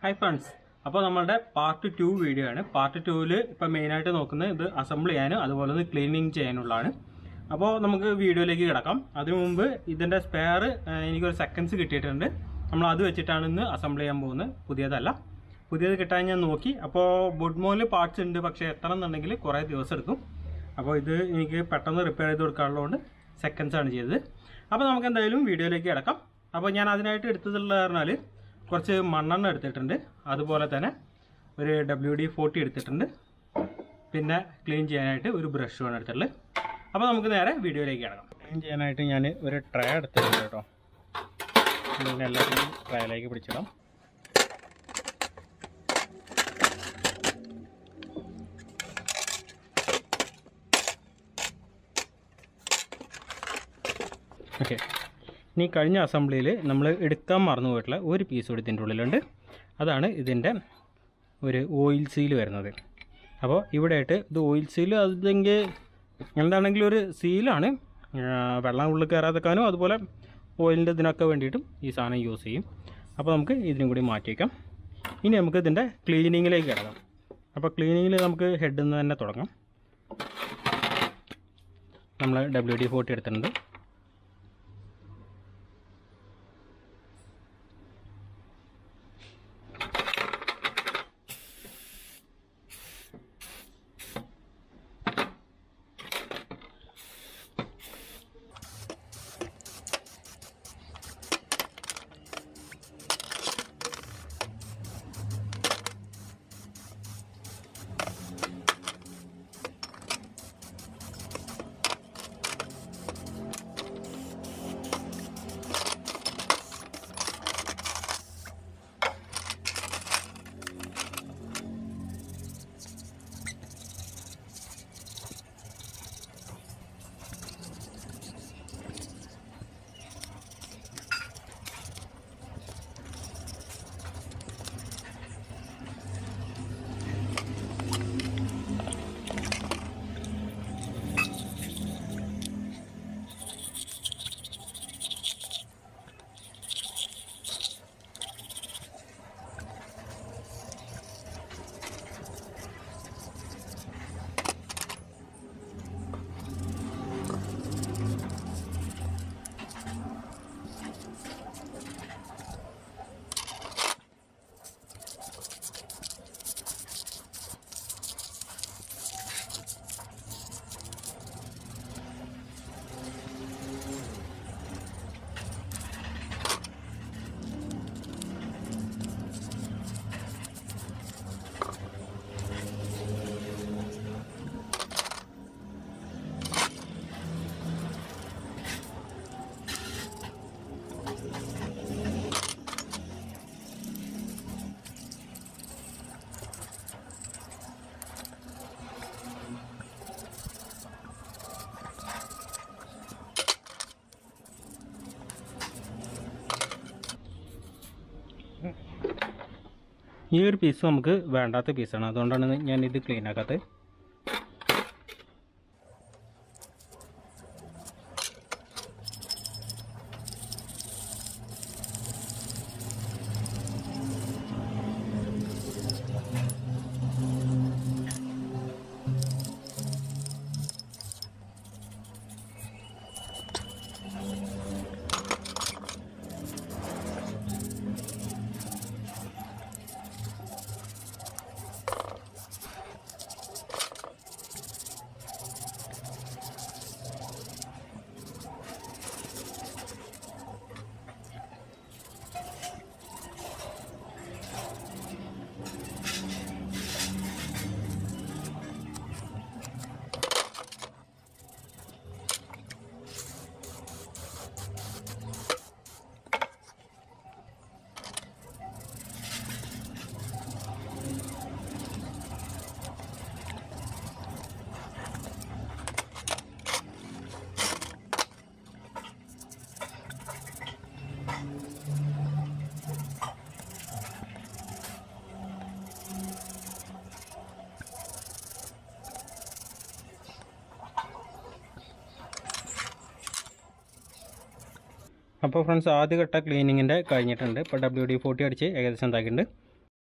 hi friends അപ്പോൾ നമ്മളുടെ part two video ആണ് പാർട്ട് ടുവിൽ ഇപ്പോൾ മെയിനായിട്ട് നോക്കുന്നത് ഇത് അസംബിൾ ചെയ്യാനും അതുപോലെ തന്നെ ക്ലീനിങ് ചെയ്യാനുള്ളതാണ് അപ്പോൾ നമുക്ക് വീഡിയോയിലേക്ക് കിടക്കാം അതിനു മുമ്പ് ഇതിൻ്റെ സ്പെയർ എനിക്കൊരു സെക്കൻഡ്സ് കിട്ടിയിട്ടുണ്ട് നമ്മൾ അത് വെച്ചിട്ടാണ് ഇന്ന് അസംബിൾ ചെയ്യാൻ പോകുന്നത് പുതിയതല്ല പുതിയത് കിട്ടാൻ ഞാൻ നോക്കി അപ്പോൾ ബുഡ്മോനിൽ പാർട്സ് ഉണ്ട് പക്ഷേ എത്തണം എന്നുണ്ടെങ്കിൽ കുറേ ദിവസം എടുക്കും അപ്പോൾ ഇത് എനിക്ക് പെട്ടെന്ന് റിപ്പയർ ചെയ്ത് കൊടുക്കാനുള്ളതുകൊണ്ട് സെക്കൻഡ്സ് ആണ് ചെയ്തത് അപ്പോൾ നമുക്ക് എന്തായാലും വീഡിയോയിലേക്ക് കിടക്കാം അപ്പോൾ ഞാൻ അതിനായിട്ട് എടുത്തതുള്ള പറഞ്ഞാൽ കുറച്ച് മണ്ണെണ്ണ എടുത്തിട്ടുണ്ട് അതുപോലെ തന്നെ ഒരു ഡബ്ല്യു ഡി ഫോർട്ടി എടുത്തിട്ടുണ്ട് പിന്നെ ക്ലീൻ ചെയ്യാനായിട്ട് ഒരു ബ്രഷുമാണ് എടുത്തിട്ടുള്ളത് അപ്പോൾ നമുക്ക് നേരെ വീഡിയോയിലേക്ക് കിടക്കാം ക്ലീൻ ചെയ്യാനായിട്ട് ഞാൻ ഒരു ട്രേ എടുത്തിട്ടുണ്ട് കേട്ടോ ഇതിനെ എല്ലാത്തിനും ട്രയലേക്ക് പിടിച്ചിടാം ഓക്കെ ഇനി കഴിഞ്ഞ അസംബ്ലിയിൽ നമ്മൾ എടുക്കാൻ മറന്നു പോയിട്ടുള്ള ഒരു പീസ് കൂടി ഇതിൻ്റെ ഉള്ളിലുണ്ട് അതാണ് ഇതിൻ്റെ ഒരു ഓയിൽ സീൽ വരുന്നത് അപ്പോൾ ഇവിടെ ആയിട്ട് ഇത് ഓയിൽ സീൽ അതെങ്കിൽ എന്താണെങ്കിലും ഒരു സീലാണ് വെള്ളം ഉള്ളിൽ കയറാതെക്കാനും അതുപോലെ ഓയിലിൻ്റെ ഇതിനൊക്കെ വേണ്ടിയിട്ടും ഈ സാധനം യൂസ് ചെയ്യും അപ്പോൾ നമുക്ക് ഇതിനും കൂടി മാറ്റി വയ്ക്കാം ഇനി നമുക്ക് ഇതിൻ്റെ ക്ലീനിങ്ങിലേക്ക് കിടക്കാം അപ്പോൾ ക്ലീനിങ്ങിൽ നമുക്ക് ഹെഡിൽ നിന്ന് തന്നെ തുടങ്ങാം നമ്മൾ ഡബ്ല്യു ഡി ഫോർട്ടി എടുത്തിട്ടുണ്ട് ഈ ഒരു പീസ് നമുക്ക് വേണ്ടാത്ത പീസാണ് അതുകൊണ്ടാണ് ഞാൻ ഇത് ക്ലീൻ ആക്കാത്തത് അപ്പോൾ ഫ്രണ്ട്സ് ആദ്യ ഘട്ട ക്ലീനിങ്ങിൻ്റെ കഴിഞ്ഞിട്ടുണ്ട് ഇപ്പോൾ ഡബ്ല്യു ഡി ഫോർട്ടി അടിച്ച് ഏകദേശം എന്താക്കിയിട്ടുണ്ട്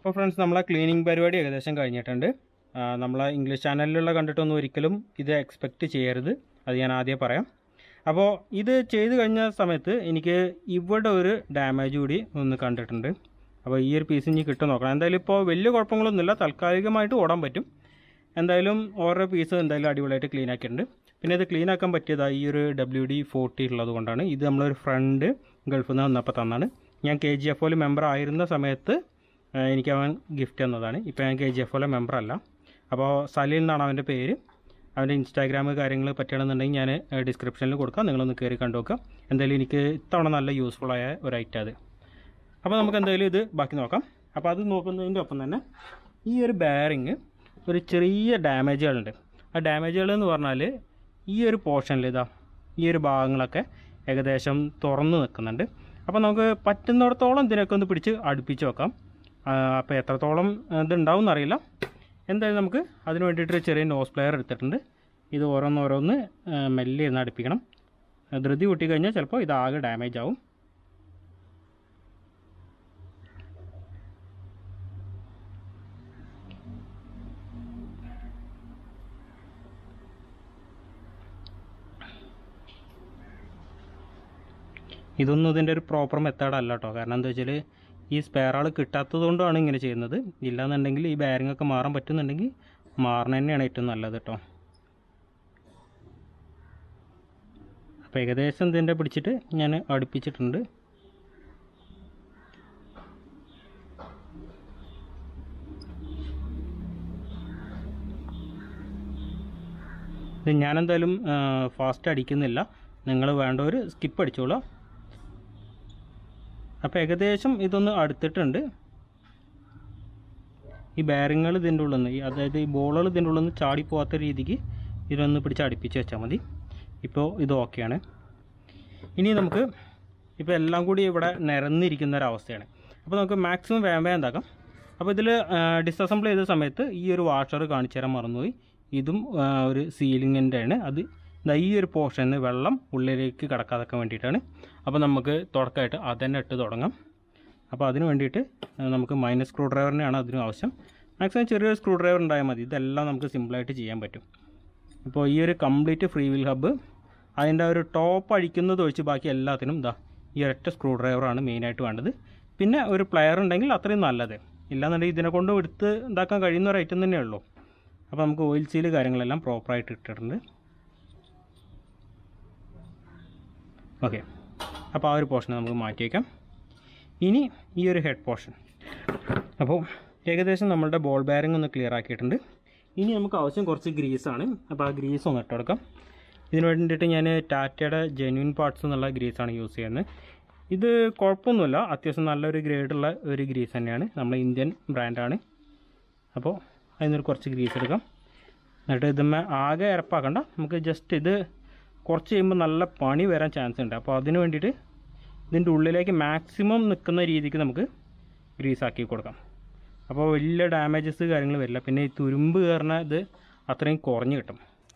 അപ്പോൾ ഫ്രണ്ട്സ് നമ്മളെ ക്ലീനിങ് പരിപാടി ഏകദേശം കഴിഞ്ഞിട്ടുണ്ട് ആ, നമ്മളെ ഇംഗ്ലീഷ് ചാനലിലുള്ള കണ്ടിട്ടൊന്നും ഒരിക്കലും ഇത് എക്സ്പെക്റ്റ് ചെയ്യരുത് അത് ഞാൻ ആദ്യം പറയാം അപ്പോൾ ഇത് ചെയ്ത് കഴിഞ്ഞ സമയത്ത് എനിക്ക് ഇവിടെ ഒരു ഡാമേജ് കൂടി ഒന്ന് കണ്ടിട്ടുണ്ട് അപ്പോൾ ഈ ഒരു പീസ് ഇനി കിട്ടും നോക്കണം എന്തായാലും ഇപ്പോൾ വലിയ കുഴപ്പങ്ങളൊന്നുമില്ല താൽക്കാലികമായിട്ട് ഓടാൻ പറ്റും എന്തായാലും ഓരോ പീസ് എന്തായാലും അടിപൊളിയായിട്ട് ക്ലീൻ ആക്കിയിട്ടുണ്ട് പിന്നെ ഇത് ക്ലീൻ ആക്കാൻ പറ്റിയതായി ഈ ഒരു ഡബ്ല്യു ഡി ഫോർട്ടി ഉള്ളത് കൊണ്ടാണ് ഇത് നമ്മളൊരു ഫ്രണ്ട് ഗൾഫിൽ നിന്ന് വന്നപ്പോൾ തന്നാണ് ഞാൻ കെ ജി എഫ് ഒയിൽ മെമ്പർ ആയിരുന്ന സമയത്ത് ആ, എനിക്ക് അവൻ ഗിഫ്റ്റ് തന്നതാണ് ഇപ്പോൾ ഞാൻ കെ ജി എഫ് ഒയിലെ മെമ്പർ അല്ല അപ്പോൾ സലീൽ എന്നാണ് അവൻ്റെ പേര് അവൻ്റെ ഇൻസ്റ്റാഗ്രാം കാര്യങ്ങൾ പറ്റുകയാണെന്നുണ്ടെങ്കിൽ ഞാൻ ഡിസ്ക്രിപ്ഷനിൽ കൊടുക്കാം നിങ്ങളൊന്ന് കയറി കണ്ടു നോക്കാം എന്തായാലും എനിക്ക് ഇത്തവണ നല്ല യൂസ്ഫുൾ ആയ ഒരു ഐറ്റം അത് അപ്പോൾ നമുക്ക് എന്തായാലും ഇത് ബാക്കി നോക്കാം അപ്പോൾ അത് നോക്കുന്നതിൻ്റെ ഒപ്പം തന്നെ ഈ ഒരു ബെയറിങ് ഒരു ചെറിയ ഡാമേജുകളുണ്ട് ആ ഡാമേജുകൾ എന്ന് പറഞ്ഞാൽ ഈ ഒരു പോർഷനിൽ ഇതാ ഈ ഒരു ഭാഗങ്ങളൊക്കെ ഏകദേശം തുറന്ന് നിൽക്കുന്നുണ്ട് അപ്പോൾ നമുക്ക് പറ്റുന്നിടത്തോളം ഇതിനൊക്കെ ഒന്ന് പിടിച്ച് അടുപ്പിച്ച് വെക്കാം ആ, അപ്പോൾ എത്രത്തോളം ഇതുണ്ടാവും എന്നറിയില്ല എന്തായാലും നമുക്ക് അതിന് വേണ്ടിയിട്ട് ഒരു ചെറിയ നോസ് പ്ലെയർ എടുത്തിട്ടുണ്ട് ഇത് ഓരോന്നോരോന്ന് ആ, മെല്ലെ ഇരുന്ന് അടുപ്പിക്കണം ധൃതി കൂട്ടി കഴിഞ്ഞാൽ ചിലപ്പോൾ ഇതാകെ ഡാമേജ് ആവും ഇതൊന്നും ഇതിൻ്റെ ഒരു പ്രോപ്പർ മെത്തേഡ് അല്ല കേട്ടോ കാരണം എന്താ വെച്ചാൽ ഈ സ്പെയർ ആൾ കിട്ടാത്തത് കൊണ്ടാണ് ഇങ്ങനെ ചെയ്യുന്നത് ഇല്ലാന്നുണ്ടെങ്കിൽ ഈ ബാരിംഗ് ഒക്കെ മാറാൻ പറ്റുന്നുണ്ടെങ്കിൽ മാറണ തന്നെയാണ് ഏറ്റവും നല്ലത് കേട്ടോ അപ്പോൾ ഏകദേശം ഇതിൻ്റെ പിടിച്ചിട്ട് ഞാൻ അടുപ്പിച്ചിട്ടുണ്ട് ഇത് ഞാനെന്തായാലും ഫാസ്റ്റ് അടിക്കുന്നില്ല നിങ്ങൾ വേണ്ടവർ സ്കിപ്പ് അടിച്ചോളൂ അപ്പോൾ ഏകദേശം ഇതൊന്ന് അടുത്തിട്ടുണ്ട് ഈ ബാരിങ്ങൾ ഇതിൻ്റെ ഉള്ളിൽ നിന്ന് ഈ അതായത് ഈ ബോളുകൾ ഇതിൻ്റെ ഉള്ളിൽ നിന്ന് ചാടി പോകാത്ത രീതിക്ക് ഇതൊന്ന് പിടിച്ച് അടുപ്പിച്ച് വെച്ചാൽ മതി ഇപ്പോൾ ഇത് ഓക്കെയാണ് ഇനി നമുക്ക് ഇപ്പോൾ എല്ലാം കൂടി ഇവിടെ നിരന്നിരിക്കുന്ന ഒരവസ്ഥയാണ് അപ്പോൾ നമുക്ക് മാക്സിമം വേഗം വേഗം എന്താക്കാം അപ്പോൾ ഇതിൽ ഡിസസംബിൾ ചെയ്ത സമയത്ത് ഈ ഒരു വാഷർ കാണിച്ചു തരാൻ മറന്നുപോയി ഇതും ആ, ഒരു സീലിങ്ങിൻ്റെ ആണ് അത് ദാ ഈ ഒരു പോർഷനിൽ വെള്ളം ഉള്ളിലേക്ക് കിടക്കാതൊക്കെ വേണ്ടിയിട്ടാണ് അപ്പോൾ നമുക്ക് തുടക്കമായിട്ട് അതന്നെ ഇട്ട് തുടങ്ങാം അപ്പോൾ അതിന് വേണ്ടിയിട്ട് ആ, നമുക്ക് മൈനസ് സ്ക്രൂ ഡ്രൈവറിനെയാണ് അതിനും ആവശ്യം മാക്സിമം ചെറിയൊരു സ്ക്രൂ ഡ്രൈവർ ഉണ്ടായാൽ മതി ഇതെല്ലാം നമുക്ക് സിമ്പിളായിട്ട് ചെയ്യാൻ പറ്റും ഇപ്പോൾ ഈ ഒരു കംപ്ലീറ്റ് ഫ്രീ വീൽ ഹബ്ബ് അതിൻ്റെ ഒരു ടോപ്പ് അഴിക്കുന്നത് ഒഴിച്ച് ബാക്കി എല്ലാത്തിനും ഇതാ ഈ ഒരൊറ്റ സ്ക്രൂ ഡ്രൈവറാണ് മെയിനായിട്ട് വേണ്ടത് പിന്നെ ഒരു പ്ലെയർ ഉണ്ടെങ്കിൽ അത്രയും നല്ലത് ഇല്ലാന്നുണ്ടെങ്കിൽ ഇതിനെ കൊണ്ട് എടുത്ത് ഇതാക്കാൻ കഴിയുന്ന ഒരു ഐറ്റം തന്നെയേ ഉള്ളൂ അപ്പോൾ നമുക്ക് ഓയിൽ സീൽ കാര്യങ്ങളെല്ലാം പ്രോപ്പറായിട്ട് ഇട്ടിട്ടുണ്ട് ഓക്കെ അപ്പോൾ ആ ഒരു പോർഷൻ നമുക്ക് മാറ്റി വയ്ക്കാം ഇനി ഈ ഒരു ഹെഡ് പോർഷൻ അപ്പോൾ ഏകദേശം നമ്മളുടെ ബോൾ ബെയറിംഗ് ഒന്ന് ക്ലിയർ ആക്കിയിട്ടുണ്ട് ഇനി നമുക്ക് ആവശ്യം കുറച്ച് ഗ്രീസാണ് അപ്പോൾ ആ ഗ്രീസ് ഒന്ന് ഇട്ടെടുക്കാം ഇതിന് വേണ്ടിയിട്ട് ഞാൻ ടാറ്റയുടെ ജെന്യൂൻ പാർട്സ് എന്നുള്ള ഗ്രീസാണ് യൂസ് ചെയ്യുന്നത് ഇത് കുഴപ്പമൊന്നുമില്ല അത്യാവശ്യം നല്ലൊരു ഗ്രേഡുള്ള ഒരു ഗ്രീസ് തന്നെയാണ് നമ്മൾ ഇന്ത്യൻ ബ്രാൻഡാണ് അപ്പോൾ അതിനൊരു കുറച്ച് ഗ്രീസ് എടുക്കാം എന്നിട്ട് ഇതുമ്മ ആകെ ഇറപ്പാക്കണ്ട നമുക്ക് ജസ്റ്റ് ഇത് കുറച്ച് കഴിയുമ്പോൾ നല്ല പണി വരാൻ ചാൻസ് ഉണ്ട് അപ്പോൾ അതിന് വേണ്ടിയിട്ട് ഇതിൻ്റെ ഉള്ളിലേക്ക് മാക്സിമം നിൽക്കുന്ന രീതിക്ക് നമുക്ക് ഗ്രീസ് ആക്കി കൊടുക്കാം അപ്പോൾ വലിയ ഡാമേജസ് കാര്യങ്ങൾ വരില്ല പിന്നെ ഈ തുരുമ്പ് കയറുന്ന ഇത് അത്രയും കുറഞ്ഞ് കിട്ടും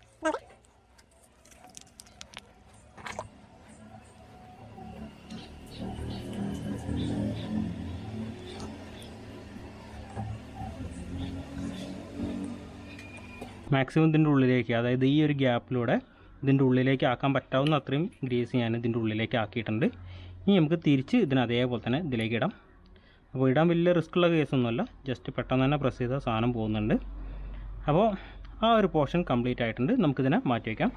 മാക്സിമം ഇതിൻ്റെ ഉള്ളിലേക്ക് അതായത് ഈ ഒരു ഗ്യാപ്പിലൂടെ ഇതിൻ്റെ ഉള്ളിലേക്ക് ആക്കാൻ പറ്റാവുന്ന അത്രയും ഗ്രീസ് ഞാൻ ഇതിൻ്റെ ഉള്ളിലേക്ക് ആക്കിയിട്ടുണ്ട് ഇനി നമുക്ക് തിരിച്ച് ഇതിന് അതേപോലെ തന്നെ ഇതിലേക്ക് ഇടാം അപ്പോൾ ഇടാൻ വലിയ റിസ്ക് ഉള്ള കേസൊന്നുമല്ല ജസ്റ്റ് പെട്ടെന്ന് തന്നെ പ്രസ് ചെയ്താൽ സാധനം പോകുന്നുണ്ട് അപ്പോൾ ആ ഒരു പോർഷൻ കംപ്ലീറ്റ് ആയിട്ടുണ്ട് നമുക്കിതിനെ മാറ്റി വയ്ക്കാം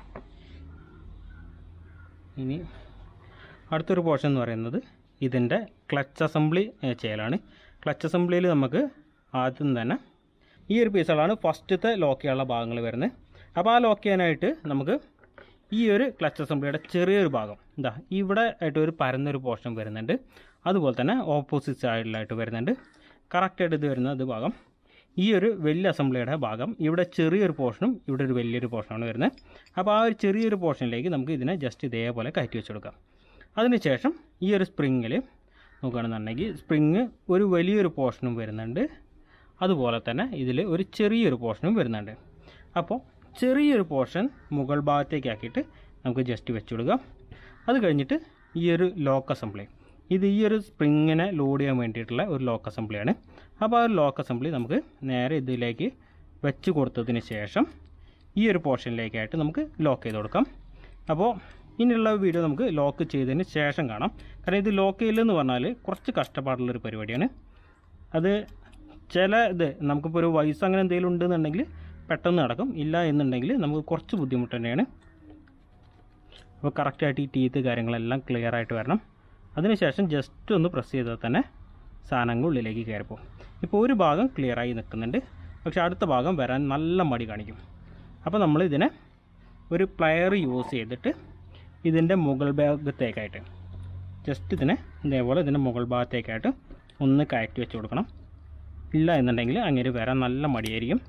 ഇനി അടുത്തൊരു പോർഷൻ എന്ന് പറയുന്നത് ഇതിൻ്റെ ക്ലച്ച് അസംബ്ലി ഏഹ്, ചെയ്യലാണ് ക്ലച്ച് അസംബ്ലിയിൽ നമുക്ക് ആദ്യം തന്നെ ഈ ഒരു പീസുകളാണ് ഫസ്റ്റത്തെ ലോക്ക് ചെയ്യാനുള്ള ഭാഗങ്ങൾ വരുന്നത് അപ്പോൾ ആ ലോക്ക് ചെയ്യാനായിട്ട് നമുക്ക് ഈ ഒരു ക്ലച്ച് അസംബ്ലിയുടെ ചെറിയൊരു ഭാഗം എന്താ ഇവിടെ ആയിട്ട് ഒരു പരന്നൊരു പോർഷൻ വരുന്നുണ്ട് അതുപോലെ തന്നെ ഓപ്പോസിറ്റ് സൈഡിലായിട്ട് വരുന്നുണ്ട് കറക്റ്റായിട്ട് ഇത് വരുന്ന ഇത് ഭാഗം ഈ ഒരു വലിയ അസംബ്ലിയുടെ ഭാഗം ഇവിടെ ചെറിയൊരു പോർഷനും ഇവിടെ ഒരു വലിയൊരു പോർഷനാണ് വരുന്നത് അപ്പോൾ ആ ഒരു ചെറിയൊരു പോർഷനിലേക്ക് നമുക്ക് ഇതിനെ ജസ്റ്റ് ഇതേപോലെ കയറ്റി വെച്ച് കൊടുക്കാം അതിനുശേഷം ഈ ഒരു സ്പ്രിങ്ങിൽ നോക്കുകയാണെന്നുണ്ടെങ്കിൽ സ്പ്രിങ് ഒരു വലിയൊരു പോർഷനും വരുന്നുണ്ട് അതുപോലെ തന്നെ ഇതിൽ ഒരു ചെറിയൊരു പോർഷനും വരുന്നുണ്ട് അപ്പോൾ ചെറിയൊരു പോർഷൻ മുകൾ ഭാഗത്തേക്ക് ആക്കിയിട്ട് നമുക്ക് ജസ്റ്റ് വെച്ച് കൊടുക്കാം അത് കഴിഞ്ഞിട്ട് ഈ ഒരു ലോക്ക് അസംബ്ലി ഇത് ഈ ഒരു സ്പ്രിങ്ങിനെ ലോഡ് ചെയ്യാൻ വേണ്ടിയിട്ടുള്ള ഒരു ലോക്ക് അസംബ്ലിയാണ് അപ്പോൾ ആ ഒരു ലോക്ക് അസംബ്ലി നമുക്ക് നേരെ ഇതിലേക്ക് വെച്ച് കൊടുത്തതിന് ശേഷം ഈ ഒരു പോർഷനിലേക്കായിട്ട് നമുക്ക് ലോക്ക് ചെയ്ത് കൊടുക്കാം അപ്പോൾ ഇനിയുള്ള വീഡിയോ നമുക്ക് ലോക്ക് ചെയ്തതിന് ശേഷം കാണാം കാരണം ഇത് ലോക്ക് ചെയ്യലെന്ന് പറഞ്ഞാൽ കുറച്ച് കഷ്ടപ്പാടുള്ളൊരു പരിപാടിയാണ് അത് ചില ഇത് നമുക്കിപ്പോൾ ഒരു വയസ്സ് അങ്ങനെ എന്തെങ്കിലും ഉണ്ടെന്നുണ്ടെങ്കിൽ പെട്ടെന്ന് നടക്കും ഇല്ല എന്നുണ്ടെങ്കിൽ നമുക്ക് കുറച്ച് ബുദ്ധിമുട്ട് തന്നെയാണ് അപ്പോൾ കറക്റ്റായിട്ട് ഈ ടീത്ത് കാര്യങ്ങളെല്ലാം ക്ലിയർ ആയിട്ട് വരണം അതിനുശേഷം ജസ്റ്റ് ഒന്ന് പ്രസ് ചെയ്താൽ തന്നെ സാധനങ്ങൾ ഉള്ളിലേക്ക് കയറിപ്പോകും ഇപ്പോൾ ഒരു ഭാഗം ക്ലിയറായി നിൽക്കുന്നുണ്ട് പക്ഷേ അടുത്ത ഭാഗം വരാൻ നല്ല മടി കാണിക്കും അപ്പോൾ നമ്മൾ ഇതിനെ ഒരു പ്ലയർ യൂസ് ചെയ്തിട്ട് ഇതിൻ്റെ മുകൾ ഭാഗത്തേക്കായിട്ട് ജസ്റ്റ് ഇതിനെ ഇതേപോലെ ഇതിൻ്റെ മുകൾ ഭാഗത്തേക്കായിട്ട് ഒന്ന് കയറ്റി വെച്ച് കൊടുക്കണം ഇല്ല എന്നുണ്ടെങ്കിൽ അങ്ങനെ വരാൻ നല്ല മടിയായിരിക്കും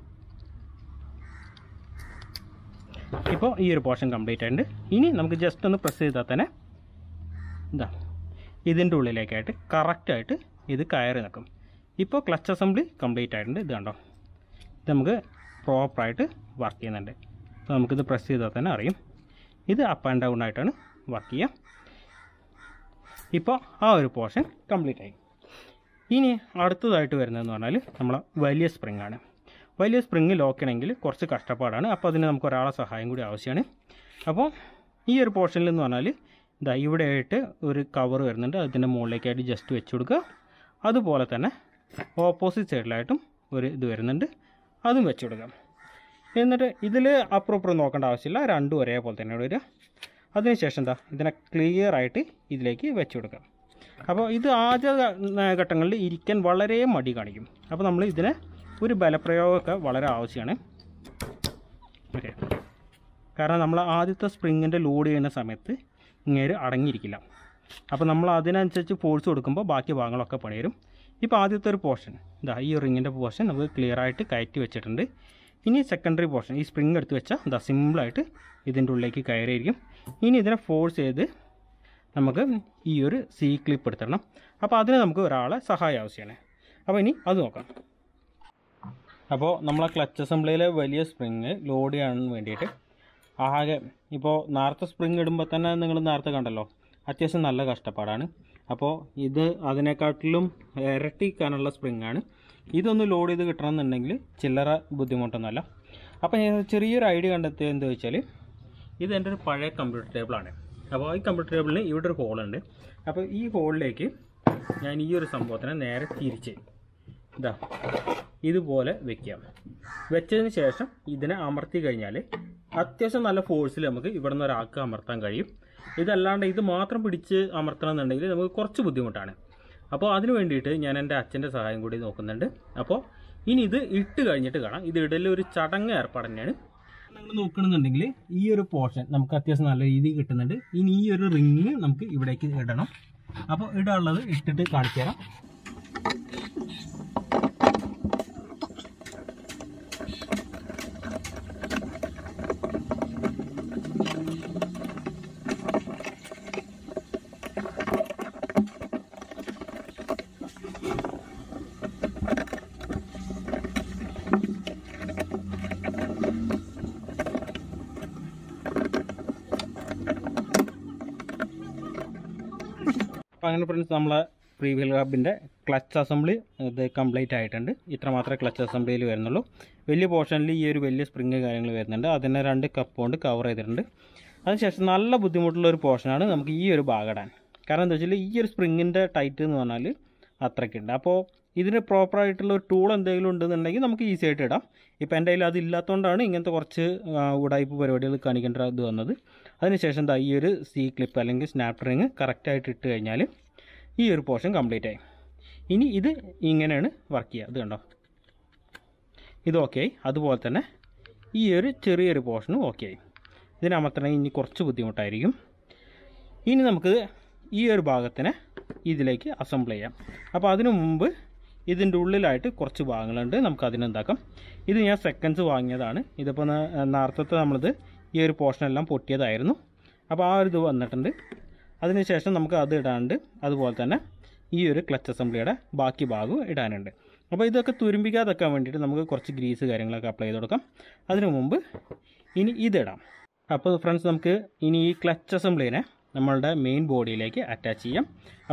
ഇപ്പോൾ ഈ ഒരു പോർഷൻ കംപ്ലീറ്റ് ആയിട്ടുണ്ട് ഇനി നമുക്ക് ജസ്റ്റ് ഒന്ന് പ്രസ് ചെയ്താൽ തന്നെ ഇതാ ഇതിൻ്റെ ഉള്ളിലേക്കായിട്ട് കറക്റ്റായിട്ട് ഇത് കയറി നിൽക്കും ഇപ്പോൾ ക്ലച്ച് അസംബ്ലി കംപ്ലീറ്റ് ആയിട്ടുണ്ട് ഇത് കണ്ടോ ഇത് നമുക്ക് പ്രോപ്പറായിട്ട് വർക്ക് ചെയ്യുന്നുണ്ട് അപ്പോൾ നമുക്കിത് പ്രസ് ചെയ്താൽ തന്നെ അറിയും ഇത് അപ്പ് ആൻഡ് ഡൗൺ ആയിട്ടാണ് വർക്ക് ചെയ്യുക ഇപ്പോൾ ആ ഒരു പോർഷൻ കംപ്ലീറ്റ് ആയി ഇനി അടുത്തതായിട്ട് വരുന്നതെന്ന് പറഞ്ഞാൽ നമ്മളെ വലിയ സ്പ്രിങ് ആണ് വലിയ സ്പ്രിങ് ലോക്ക് ചെയ്യണമെങ്കിൽ കുറച്ച് കഷ്ടപ്പാടാണ് അപ്പോൾ അതിന് നമുക്ക് ഒരാളെ സഹായം കൂടി ആവശ്യമാണ് അപ്പോൾ ഈ ഒരു പോർഷനിൽ എന്ന് പറഞ്ഞാൽ ഇതാ ഇവിടെ ആയിട്ട് ഒരു കവർ വരുന്നുണ്ട് അതിൻ്റെ മുകളിലേക്കായിട്ട് ജസ്റ്റ് വെച്ച് കൊടുക്കുക അതുപോലെ തന്നെ ഓപ്പോസിറ്റ് സൈഡിലായിട്ടും ഒരു ഇത് വരുന്നുണ്ട് അതും വെച്ച് കൊടുക്കാം എന്നിട്ട് ഇതിൽ അപ്പുറം നോക്കേണ്ട ആവശ്യമില്ല രണ്ടും ഒരേപോലെ തന്നെ വരിക അതിനുശേഷം എന്താ ഇതിനെ ക്ലിയർ ആയിട്ട് ഇതിലേക്ക് വെച്ച് കൊടുക്കാം അപ്പോൾ ഇത് ആദ്യ ഘ- ഘട്ടങ്ങളിൽ ഇരിക്കാൻ വളരെ മടി കാണിക്കും അപ്പോൾ നമ്മൾ ഇതിനെ ഒരു ബലപ്രയോഗമൊക്കെ വളരെ ആവശ്യമാണ് ഓക്കെ കാരണം നമ്മൾ ആദ്യത്തെ സ്പ്രിങ്ങിൻ്റെ ലോഡ് ചെയ്യുന്ന സമയത്ത് ഇങ്ങേര് അടങ്ങിയിരിക്കില്ല അപ്പോൾ നമ്മൾ അതിനനുസരിച്ച് ഫോഴ്സ് കൊടുക്കുമ്പോൾ ബാക്കി ഭാഗങ്ങളൊക്കെ പണിയരും ഇപ്പോൾ ആദ്യത്തെ ഒരു പോർഷൻ ഇതാ ഈ റിങ്ങിൻ്റെ പോർഷൻ നമുക്ക് ക്ലിയർ ആയിട്ട് കയറ്റി വെച്ചിട്ടുണ്ട് ഇനി സെക്കൻഡറി പോർഷൻ ഈ സ്പ്രിങ് എടുത്ത് വെച്ചാൽ ഇതാ സിമ്പിളായിട്ട് ഇതിൻ്റെ ഉള്ളിലേക്ക് കയറിയിരിക്കും ഇനി ഇതിനെ ഫോഴ്സ് ചെയ്ത് നമുക്ക് ഈ ഒരു സി ക്ലിപ്പ് എടുത്തിടണം അപ്പോൾ അതിന് നമുക്ക് ഒരാളെ സഹായം ആവശ്യമാണ് അപ്പോൾ ഇനി അത് നോക്കാം അപ്പോൾ നമ്മളെ ക്ലച്ച് അസംബ്ലിയിലെ വലിയ സ്പ്രിങ് ലോഡ് ചെയ്യാൻ വേണ്ടിയിട്ട് ആകെ ഇപ്പോൾ നേരത്തെ സ്പ്രിങ് ഇടുമ്പോൾ തന്നെ നിങ്ങൾ നേരത്തെ കണ്ടല്ലോ അത്യാവശ്യം നല്ല കഷ്ടപ്പാടാണ് അപ്പോൾ ഇത് അതിനെക്കാട്ടിലും ഇരട്ടിക്കാനുള്ള സ്പ്രിങ് ആണ് ഇതൊന്ന് ലോഡ് ചെയ്ത് കിട്ടണമെന്നുണ്ടെങ്കിൽ ചില്ലറ ബുദ്ധിമുട്ടൊന്നുമല്ല അപ്പോൾ ഞാൻ ചെറിയൊരു ഐഡിയ കണ്ടെത്തിയത് എന്താ വെച്ചാൽ ഇത് എൻ്റെ ഒരു പഴയ കമ്പ്യൂട്ടർ ടേബിളാണ് അപ്പോൾ ഈ കമ്പ്യൂട്ടർ ടേബിളിന് ഇവിടെ ഒരു ഹോളുണ്ട് അപ്പോൾ ഈ ഹോളിലേക്ക് ഞാൻ ഈ ഒരു സംഭവത്തിനെ നേരെ തിരിച്ച് ഇതാ ഇതുപോലെ വെക്കാം വെച്ചതിന് ശേഷം ഇതിനെ അമർത്തി കഴിഞ്ഞാൽ അത്യാവശ്യം നല്ല ഫോഴ്സിൽ നമുക്ക് ഇവിടെ നിന്ന് ഒരാൾക്ക് അമർത്താൻ കഴിയും ഇതല്ലാണ്ട് ഇത് മാത്രം പിടിച്ച് അമർത്തണം എന്നുണ്ടെങ്കിൽ നമുക്ക് കുറച്ച് ബുദ്ധിമുട്ടാണ് അപ്പോൾ അതിന് വേണ്ടിയിട്ട് ഞാൻ എൻ്റെ അച്ഛൻ്റെ സഹായം കൂടി നോക്കുന്നുണ്ട് അപ്പോൾ ഇനി ഇത് ഇട്ട് കഴിഞ്ഞിട്ട് കാണാം ഇത് ഇടൽ ഒരു ചടങ്ങ് ഏർപ്പാട് തന്നെയാണ് നിങ്ങൾ നോക്കണമെന്നുണ്ടെങ്കിൽ ഈ ഒരു പോർഷൻ നമുക്ക് അത്യാവശ്യം നല്ല രീതിയിൽ കിട്ടുന്നുണ്ട് ഇനി ഈ ഒരു റിങ് നമുക്ക് ഇവിടേക്ക് ഇടണം അപ്പോൾ ഇടാനുള്ളത് ഇട്ടിട്ട് കാണിച്ചു തരാം അപ്പോൾ അങ്ങനെ ഫ്രണ്ട്സ് നമ്മളെ പ്രീവിയൽ ഹബിൻ്റെ ക്ലച്ച് അസംബ്ലി ഇത് കംപ്ലീറ്റ് ആയിട്ടുണ്ട് ഇത്ര മാത്രമേ ക്ലച്ച് അസംബ്ലിയിൽ വരുന്നുള്ളൂ വലിയ പോർഷനിൽ ഈ ഒരു വലിയ സ്പ്രിങ് കാര്യങ്ങൾ വരുന്നുണ്ട് അതിനെ രണ്ട് കപ്പ് കൊണ്ട് കവർ ചെയ്തിട്ടുണ്ട് അതിനുശേഷം നല്ല ബുദ്ധിമുട്ടുള്ള ഒരു പോർഷനാണ് നമുക്ക് ഈ ഒരു ഭാഗം ഇടാൻ കാരണം എന്താ വെച്ചാൽ ഈ ഒരു സ്പ്രിങ്ങിൻ്റെ ടൈറ്റ് എന്ന് പറഞ്ഞാൽ അത്രയ്ക്കുണ്ട് അപ്പോൾ ഇതിന് പ്രോപ്പറായിട്ടുള്ള ഒരു ടൂൾ എന്തെങ്കിലും ഉണ്ടെന്നുണ്ടെങ്കിൽ നമുക്ക് ഈസി ആയിട്ട് ഇടാം ഇപ്പോൾ എൻ്റെ കയ്യിൽ അതില്ലാത്തതുകൊണ്ടാണ് ഇങ്ങനത്തെ കുറച്ച് ആ, ഉടായ്പ പരിപാടികൾ കാണിക്കേണ്ട ഇത് വന്നത് അതിനുശേഷം ദാ ഈ ഒരു സി ക്ലിപ്പ് അല്ലെങ്കിൽ സ്നാപ്പ് റിങ് കറക്റ്റായിട്ട് ഇട്ട് കഴിഞ്ഞാൽ ഈ ഒരു പോർഷൻ കംപ്ലീറ്റ് ആയി ഇനി ഇത് ഇങ്ങനെയാണ് വർക്ക് ചെയ്യുക ഇത് കണ്ടോ ഇത് ഓക്കെ ആയി അതുപോലെ തന്നെ ഈ ഒരു ചെറിയൊരു പോർഷനും ഓക്കെ ആയി ഇതിനമർത്തണമെങ്കിൽ ഇനി കുറച്ച് ബുദ്ധിമുട്ടായിരിക്കും ഇനി നമുക്ക് ഈ ഒരു ഭാഗത്തിനെ ഇതിലേക്ക് അസംബിൾ ചെയ്യാം അപ്പോൾ അതിനു മുമ്പ് ഇതിൻ്റെ ഉള്ളിലായിട്ട് കുറച്ച് ഭാഗങ്ങളുണ്ട് നമുക്ക് അതിനെന്താക്കാം ഇത് ഞാൻ സെക്കൻഡ്സ് വാങ്ങിയതാണ് ഇതിപ്പോൾ നേരത്തെ നമ്മളിത് ഈ ഒരു പോർഷനെല്ലാം പൊട്ടിയതായിരുന്നു അപ്പോൾ ആ ഒരു ഇത് വന്നിട്ടുണ്ട് അതിനുശേഷം നമുക്ക് അത് ഇടാണ്ട് അതുപോലെ തന്നെ ഈ ഒരു ക്ലച്ച് അസംബ്ലിയുടെ ബാക്കി ഭാഗവും ഇടാനുണ്ട് അപ്പോൾ ഇതൊക്കെ തുരുമ്പിക്കാതെക്കാൻ വേണ്ടിയിട്ട് നമുക്ക് കുറച്ച് ഗ്രീസ് കാര്യങ്ങളൊക്കെ അപ്ലൈ ചെയ്ത് കൊടുക്കാം അതിനു മുമ്പ് ഇനി ഇതിടാം അപ്പോൾ ഫ്രണ്ട്സ് നമുക്ക് ഇനി ഈ ക്ലച്ച് അസംബ്ലിനെ നമ്മളുടെ മെയിൻ ബോഡിയിലേക്ക് അറ്റാച്ച് ചെയ്യാം അപ്പോൾ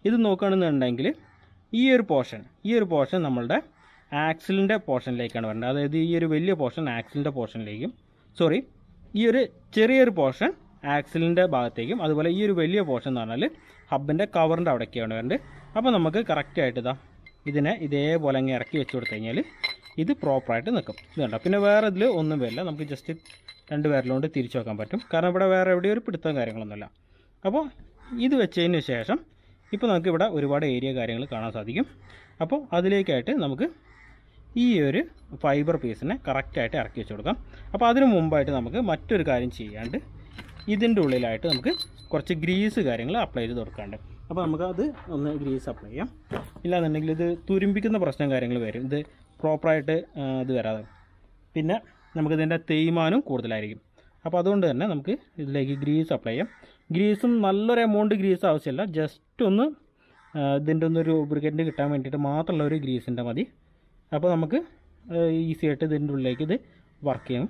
ഇത് നോക്കുകയാണെന്നുണ്ടെങ്കിൽ ഈ ഒരു പോർഷൻ ഈ ഒരു പോർഷൻ നമ്മളുടെ ആക്സിലിൻ്റെ പോർഷനിലേക്കാണ് വരേണ്ടത് അതായത് ഈ ഒരു വലിയ പോർഷൻ ആക്സിലിൻ്റെ പോർഷനിലേക്കും സോറി ഈ ഒരു ചെറിയൊരു പോർഷൻ ആക്സിലിൻ്റെ ഭാഗത്തേക്കും അതുപോലെ ഈ ഒരു വലിയ പോർഷൻ എന്ന് പറഞ്ഞാൽ ഹബിൻ്റെ കവറിൻ്റെ അവിടേക്കാണ് വരേണ്ടത് അപ്പോൾ നമുക്ക് കറക്റ്റായിട്ട് ഇതാ ഇതിനെ ഇതേപോലെ അങ്ങ് ഇറക്കി വെച്ച് കൊടുത്തു കഴിഞ്ഞാൽ ഇത് പ്രോപ്പറായിട്ട് നിൽക്കും ഇത് കണ്ടോ പിന്നെ വേറെ ഇതിൽ ഒന്നും വരില്ല നമുക്ക് ജസ്റ്റ് രണ്ട് പേരിലുകൊണ്ട് തിരിച്ചു വെക്കാൻ പറ്റും കാരണം ഇവിടെ വേറെ എവിടെയും ഒരു പിടുത്തം കാര്യങ്ങളൊന്നുമില്ല അപ്പോൾ ഇത് വെച്ചതിന് ശേഷം ഇപ്പോൾ നമുക്ക് ഇവിടെ ഒരുപാട് ഏരിയ കാര്യങ്ങൾ കാണാൻ സാധിക്കും അപ്പോൾ അതിലേക്കായിട്ട് നമുക്ക് ഈ ഒരു ഫൈബർ പീസിനെ കറക്റ്റായിട്ട് ഇറക്കി വെച്ച് കൊടുക്കാം അപ്പോൾ അതിന് മുമ്പായിട്ട് നമുക്ക് മറ്റൊരു കാര്യം ചെയ്യാണ്ട് ഇതിൻ്റെ ഉള്ളിലായിട്ട് നമുക്ക് കുറച്ച് ഗ്രീസ് കാര്യങ്ങൾ അപ്ലൈ ചെയ്ത് കൊടുക്കാണ്ട് അപ്പോൾ നമുക്ക് അത് ഒന്ന് ഗ്രീസ് അപ്ലൈ ചെയ്യാം ഇല്ലാന്നുണ്ടെങ്കിൽ ഇത് തുരുമ്പിക്കുന്ന പ്രശ്നം കാര്യങ്ങൾ വരും ഇത് പ്രോപ്പറായിട്ട് ഇത് വരാതെ പിന്നെ നമുക്കിതിൻ്റെ തേയ്മാനം കൂടുതലായിരിക്കും അപ്പോൾ അതുകൊണ്ട് തന്നെ നമുക്ക് ഇതിലേക്ക് ഗ്രീസ് അപ്ലൈ ചെയ്യാം ഗ്രീസും നല്ലൊരു എമൗണ്ട് ഗ്രീസ് ആവശ്യമില്ല ജസ്റ്റ് ഒന്ന് ആ, ഇതിൻ്റെ ഒന്ന് ലൂബ്രിക്കൻ്റ് കിട്ടാൻ വേണ്ടിയിട്ട് മാത്രമുള്ള ഒരു ഗ്രീസിൻ്റെ മതി അപ്പോൾ നമുക്ക് ഈസി ആയിട്ട് ഇതിൻ്റെ ഉള്ളിലേക്ക് ഇത് വർക്ക് ചെയ്യും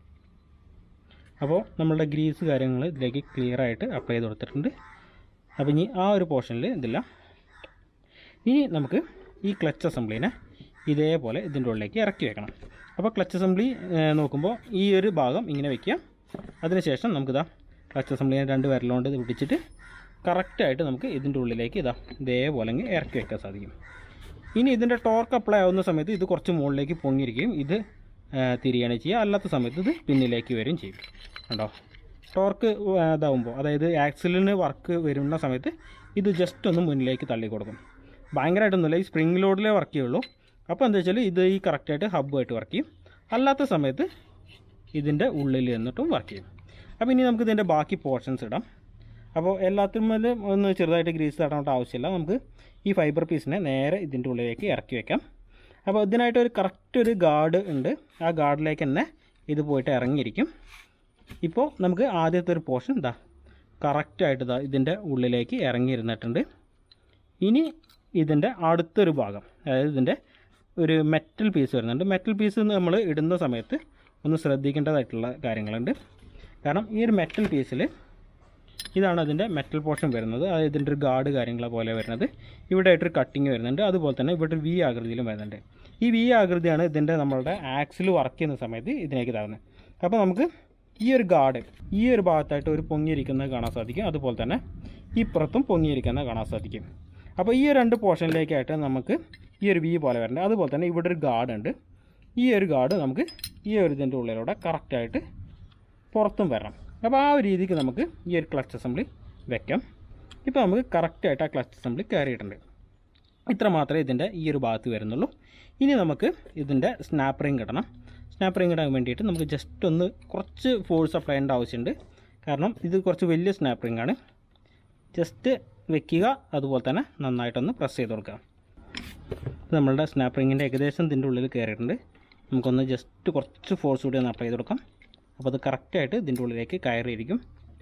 അപ്പോൾ നമ്മളുടെ ഗ്രീസ് കാര്യങ്ങൾ ഇതിലേക്ക് ക്ലിയർ ആയിട്ട് അപ്ലൈ ചെയ്ത് കൊടുത്തിട്ടുണ്ട് അപ്പോൾ ഇനി ആ ഒരു പോർഷനിൽ ഇതില്ല ഇനി നമുക്ക് ഈ ക്ലച്ച് അസംബ്ലിനെ ഇതേപോലെ ഇതിൻ്റെ ഉള്ളിലേക്ക് ഇറക്കി വെക്കണം അപ്പോൾ ക്ലച്ച് അസംബ്ലി നോക്കുമ്പോൾ ഈ ഒരു ഭാഗം ഇങ്ങനെ വെക്കുക അതിനുശേഷം നമുക്കിതാ ക്ലച്ച് അസംബ്ലിനെ രണ്ട് വിരലുകൊണ്ട് ഇത് പിടിച്ചിട്ട് കറക്റ്റായിട്ട് നമുക്ക് ഇതിൻ്റെ ഉള്ളിലേക്ക് ഇതാ ഇതേപോലെ അങ്ങ് ഇറക്കി വെക്കാൻ സാധിക്കും ഇനി ഇതിൻ്റെ ടോർക്ക് അപ്ലൈ ആവുന്ന സമയത്ത് ഇത് കുറച്ച് മുകളിലേക്ക് പൊങ്ങിയിരിക്കുകയും ഇത് ആ, തിരിയാണ് ചെയ്യുക അല്ലാത്ത സമയത്ത് ഇത് പിന്നിലേക്ക് വരും ചെയ്യും കണ്ടോ ടോർക്ക് ഇതാവുമ്പോൾ അതായത് ആക്സിലിന് വർക്ക് വരുന്ന സമയത്ത് ഇത് ജസ്റ്റ് ഒന്ന് മുന്നിലേക്ക് തള്ളി കൊടുക്കും ഭയങ്കരമായിട്ടൊന്നുമില്ല ഈ സ്പ്രിംഗ് ലോഡിലേ വർക്ക് ചെയ്യുള്ളൂ അപ്പോൾ എന്താ വെച്ചാൽ ഇത് ഈ കറക്റ്റായിട്ട് ഹബ്ബായിട്ട് വർക്ക് ചെയ്യും അല്ലാത്ത സമയത്ത് ഇതിൻ്റെ ഉള്ളിൽ നിന്നിട്ടും വർക്ക് ചെയ്യും അപ്പോൾ ഇനി നമുക്ക് ഇതിൻ്റെ ബാക്കി പോർഷൻസ് ഇടാം അപ്പോൾ എല്ലാത്തിനും ഒന്ന് ചെറുതായിട്ട് ഗ്രീസ് തടേണ്ട ആവശ്യമില്ല നമുക്ക് ഈ ഫൈബർ പീസിനെ നേരെ ഇതിൻ്റെ ഉള്ളിലേക്ക് ഇറക്കി വെക്കാം അപ്പോൾ ഇതിനായിട്ട് ഒരു കറക്റ്റ് ഒരു ഗാർഡ് ഉണ്ട് ആ ഗാർഡിലേക്ക് തന്നെ ഇത് പോയിട്ട് ഇറങ്ങിയിരിക്കും ഇപ്പോൾ നമുക്ക് ആദ്യത്തെ ഒരു പോർഷൻ ഇതാ കറക്റ്റായിട്ട് ഇതാ ഇതിൻ്റെ ഉള്ളിലേക്ക് ഇറങ്ങിയിരുന്നിട്ടുണ്ട് ഇനി ഇതിൻ്റെ അടുത്തൊരു ഭാഗം അതായത് ഇതിൻ്റെ ഒരു മെറ്റൽ പീസ് വരുന്നുണ്ട് മെറ്റൽ പീസ് നമ്മൾ ഇടുന്ന സമയത്ത് ഒന്ന് ശ്രദ്ധിക്കേണ്ടതായിട്ടുള്ള കാര്യങ്ങളുണ്ട് കാരണം ഈ ഒരു മെറ്റൽ പീസിൽ ഇതാണ് അതിൻ്റെ മെറ്റൽ പോർഷൻ വരുന്നത് അതായത് ഇതിൻ്റെ ഒരു ഗാർഡ് കാര്യങ്ങളെ പോലെ വരുന്നത് ഇവിടെ ആയിട്ടൊരു കട്ടിങ് വരുന്നുണ്ട് അതുപോലെ തന്നെ ഇവിടെ ഒരു വി ആകൃതിയിലും വരുന്നുണ്ട് ഈ വി ആകൃതിയാണ് ഇതിൻ്റെ നമ്മളുടെ ആക്സിൽ വർക്ക് ചെയ്യുന്ന സമയത്ത് ഇതിലേക്ക് തരുന്നത് അപ്പോൾ നമുക്ക് ഈ ഒരു ഗാർഡ് ഈ ഒരു ഭാഗത്തായിട്ട് ഒരു പൊങ്ങിയിരിക്കുന്നത് കാണാൻ സാധിക്കും അതുപോലെ തന്നെ ഇപ്പുറത്തും പൊങ്ങിയിരിക്കുന്നത് കാണാൻ സാധിക്കും അപ്പോൾ ഈ രണ്ട് പോർഷനിലേക്കായിട്ട് നമുക്ക് ഈ ഒരു വി പോലെ വരേണ്ടത് അതുപോലെ തന്നെ ഇവിടെ ഒരു ഗാർഡ് ഉണ്ട് ഈ ഒരു ഗാർഡ് നമുക്ക് ഈ ഒരു ഇതിൻ്റെ ഉള്ളിലൂടെ കറക്റ്റായിട്ട് പുറത്തും വരണം അപ്പോൾ ആ ഒരു രീതിക്ക് നമുക്ക് ഈ ഒരു ക്ലച്ച് അസംബ്ലി വെക്കാം ഇപ്പോൾ നമുക്ക് കറക്റ്റായിട്ട് ആ ക്ലച്ച് അസംബ്ലി കയറിയിട്ടുണ്ട് ഇത്ര മാത്രമേ ഇതിൻ്റെ ഈ ഒരു ഭാഗത്ത് വരുന്നുള്ളൂ ഇനി നമുക്ക് ഇതിൻ്റെ സ്നാപ്പ് റിങ് ഇടണം സ്നാപ്പ് റിങ് ഇടാൻ വേണ്ടിയിട്ട് നമുക്ക് ജസ്റ്റ് ഒന്ന് കുറച്ച് ഫോഴ്സ് അപ്ലൈ ചെയ്യേണ്ട ആവശ്യമുണ്ട് കാരണം ഇത് കുറച്ച് വലിയ സ്നാപ്പ് റിങ് ആണ് ജസ്റ്റ് വെക്കുക അതുപോലെ തന്നെ നന്നായിട്ടൊന്ന് പ്രസ് ചെയ്ത് കൊടുക്കുക ഇത് നമ്മളുടെ സ്നാപ്പ് റിങ്ങിൻ്റെ ഏകദേശം ഇതിൻ്റെ ഉള്ളിൽ കയറിയിട്ടുണ്ട് നമുക്കൊന്ന് ജസ്റ്റ് കുറച്ച് ഫോഴ്സ് കൂടി ഒന്ന് അപ്ലൈ ചെയ്ത് കൊടുക്കാം അപ്പോൾ അത് കറക്റ്റായിട്ട് ഇതിൻ്റെ ഉള്ളിലേക്ക് കയറിയിരിക്കും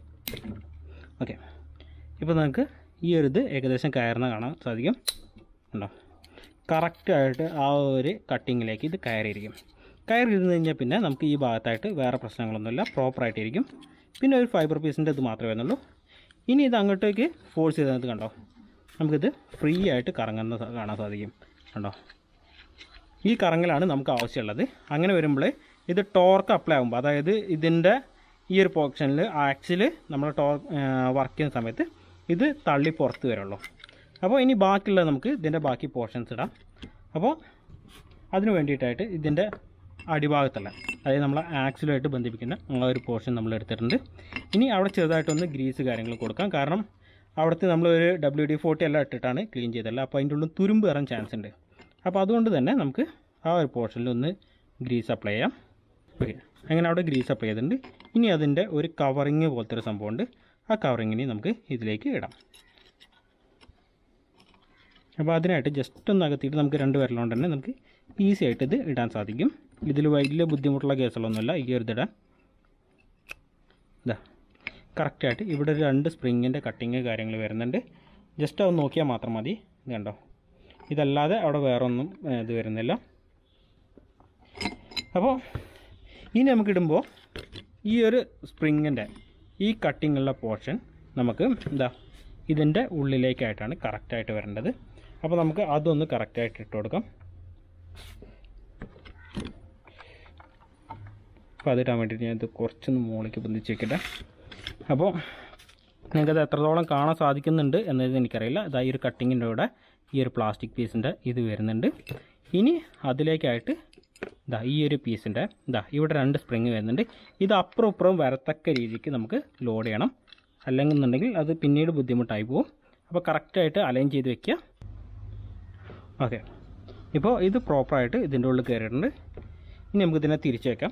ഓക്കെ ഇപ്പോൾ നമുക്ക് ഈ ഒരു ഇത് ഏകദേശം കയറുന്ന കാണാൻ സാധിക്കും ഉണ്ടോ കറക്റ്റായിട്ട് ആ ഒരു കട്ടിങ്ങിലേക്ക് ഇത് കയറിയിരിക്കും കയറി ഇരുന്ന് കഴിഞ്ഞാൽ പിന്നെ നമുക്ക് ഈ ഭാഗത്തായിട്ട് വേറെ പ്രശ്നങ്ങളൊന്നുമില്ല പ്രോപ്പറായിട്ടിരിക്കും പിന്നെ ഒരു ഫൈബർ പീസിൻ്റെ ഇത് മാത്രമേ വരുന്നുള്ളൂ ഇനി ഇത് അങ്ങോട്ടേക്ക് ഫോഴ്സ് ചെയ്തത് കണ്ടോ നമുക്കിത് ഫ്രീ ആയിട്ട് കറങ്ങുന്ന സ- കാണാൻ സാധിക്കും കണ്ടോ ഈ കറങ്ങലാണ് നമുക്ക് ആവശ്യമുള്ളത് അങ്ങനെ വരുമ്പോൾ ഇത് ടോർക്ക് അപ്ലൈ ആകുമ്പോൾ അതായത് ഇതിൻ്റെ ഈ ഒരു പോർഷനിൽ ആക്സിൽ നമ്മൾ ടോർക്ക് വർക്ക് ചെയ്യുന്ന സമയത്ത് ഇത് തള്ളി പുറത്ത് വരുള്ളൂ അപ്പോൾ ഇനി ബാക്കിയുള്ളത് നമുക്ക് ഇതിൻ്റെ ബാക്കി പോർഷൻസ് ഇടാം അപ്പോൾ അതിന് വേണ്ടിയിട്ടായിട്ട് ഇതിൻ്റെ അടിഭാഗത്തുള്ള അതായത് നമ്മൾ ആക്സിലുമായിട്ട് ബന്ധിപ്പിക്കുന്ന ആ ഒരു പോർഷൻ നമ്മൾ എടുത്തിട്ടുണ്ട് ഇനി അവിടെ ചെറുതായിട്ടൊന്ന് ഗ്രീസ് കാര്യങ്ങൾ കൊടുക്കാം കാരണം അവിടുത്തെ നമ്മൾ ഒരു ഡബ്ല്യു ഡി ഫോർട്ടി എല്ലാം ഇട്ടിട്ടാണ് ക്ലീൻ ചെയ്തല്ല അപ്പോൾ അതിൻ്റെ ഉള്ളിൽ തുരുമ്പ് കയറാൻ ചാൻസ് ഉണ്ട് അപ്പോൾ അതുകൊണ്ട് തന്നെ നമുക്ക് ആ ഒരു പോർഷനിൽ ഒന്ന് ഗ്രീസ് അപ്ലൈ ചെയ്യാം ഓക്കെ അങ്ങനെ അവിടെ ഗ്രീസ് അപ്ലൈ ചെയ്തിട്ടുണ്ട് ഇനി അതിൻ്റെ ഒരു കവറിങ് പോലത്തെ ഒരു സംഭവമുണ്ട് ആ കവറിങ്ങിനെ നമുക്ക് ഇതിലേക്ക് ഇടാം അപ്പോൾ അതിനായിട്ട് ജസ്റ്റ് ഒന്ന് അകത്തിയിട്ട് നമുക്ക് രണ്ട് വിരലുകൊണ്ട് തന്നെ നമുക്ക് ഈസി ആയിട്ട് ഇത് ഇടാൻ സാധിക്കും ഇതിൽ വലിയ ബുദ്ധിമുട്ടുള്ള കേസുകളൊന്നുമില്ല ഈ ഒരു ഇതിടാൻ ഇതാ കറക്റ്റായിട്ട് ഇവിടെ ഒരു രണ്ട് സ്പ്രിങ്ങിൻ്റെ കട്ടിങ് കാര്യങ്ങൾ വരുന്നുണ്ട് ജസ്റ്റ് അത് നോക്കിയാൽ മാത്രം മതി ഇത് കണ്ടോ ഇതല്ലാതെ അവിടെ വേറെ ഒന്നും ഏ, ഇത് വരുന്നില്ല അപ്പോൾ ഇനി നമുക്കിടുമ്പോൾ ഈ ഒരു സ്പ്രിങ്ങിൻ്റെ ഈ കട്ടിങ്ങുള്ള പോർഷൻ നമുക്ക് എന്താ ഇതിൻ്റെ ഉള്ളിലേക്കായിട്ടാണ് കറക്റ്റായിട്ട് വരേണ്ടത് അപ്പോൾ നമുക്ക് അതൊന്ന് കറക്റ്റായിട്ട് ഇട്ട് കൊടുക്കാം അപ്പോൾ അതിടാൻ വേണ്ടിയിട്ട് ഞാനിത് കുറച്ചൊന്ന് മുകളിലേക്ക് പൊന്തിച്ച് വെക്കട്ടെ അപ്പോൾ നിങ്ങൾക്കത് എത്രത്തോളം കാണാൻ സാധിക്കുന്നുണ്ട് എന്നത് എനിക്കറിയില്ല ഇതാ ഈ ഒരു കട്ടിങ്ങിൻ്റെ കൂടെ ഈ ഒരു പ്ലാസ്റ്റിക് പീസിൻ്റെ ഇത് വരുന്നുണ്ട് ഇനി അതിലേക്കായിട്ട് ഇതാ ഈ ഒരു പീസിൻ്റെ ഇതാ ഇവിടെ രണ്ട് സ്പ്രിങ് വരുന്നുണ്ട് ഇത് അപ്പുറം ഇപ്പുറം വരത്തക്ക രീതിക്ക് നമുക്ക് ലോഡ് ചെയ്യണം അല്ലെങ്കിൽ എന്നുണ്ടെങ്കിൽ അത് പിന്നീട് ബുദ്ധിമുട്ടായി പോകും അപ്പോൾ കറക്റ്റായിട്ട് അലൈൻ ചെയ്ത് വെക്കുക ഓക്കെ ഇപ്പോൾ ഇത് പ്രോപ്പറായിട്ട് ഇതിൻ്റെ ഉള്ളിൽ കയറിയിട്ടുണ്ട് ഇനി നമുക്ക് ഇതിനെ തിരിച്ച് വെക്കാം